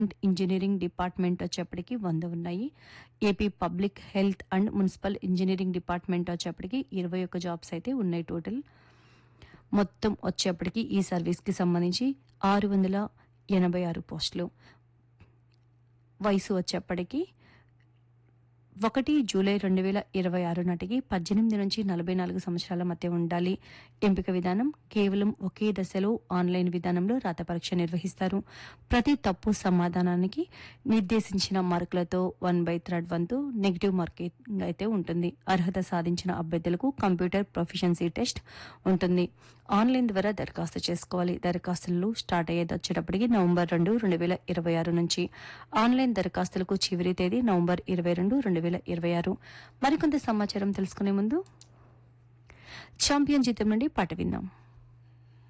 engineering department వచ్చేప్పటికి వంద ఉన్నాయి AP public health and municipal engineering department వచ్చేప్పటికి ఇరవై ఒక్క జాబ్స్ అయితే ఉన్నాయి టోటల్ మొత్తం వచ్చేప్పటికి ఈ సర్వీస్కి సంబంధించి ఆరు వందల ఎనభై ఆరు పోస్టులు వయసు వచ్చేప్పటికి ఒకటి జూలై రెండు వేల ఇరవై ఆరు నాటికి పద్దెనిమిది నుంచి నలభై నాలుగు సంవత్సరాల మధ్య ఉండాలి ఎంపిక విధానం కేవలం ఒకే దశలో ఆన్లైన్ విధానంలో రాత పరీక్ష నిర్వహిస్తారు ప్రతి తప్పు సమాధానానికి నిర్దేశించిన మార్కులతో వన్ బై థర్డ్ వంతు నెగిటివ్ మార్కింగ్ అయితే ఉంటుంది అర్హత సాధించిన అభ్యర్థులకు కంప్యూటర్ ప్రొఫిషియన్సీ టెస్ట్ ఉంటుంది ఆన్లైన్ ద్వారా దరఖాస్తు చేసుకోవాలి దరఖాస్తులు స్టార్ట్ అయ్యేది వచ్చేటప్పటికి నవంబర్ రెండు రెండు వేల ఇరవై ఆరు నుంచి ఆన్లైన్ దరఖాస్తులకు చివరి తేదీ నవంబర్ ఇరవై రెండు రెండు వేల ఇరవై ఆరు మరికొంత సమాచారం తెలుసుకునే ముందు ఛాంపియన్ జీతం నుండి పాట విందాం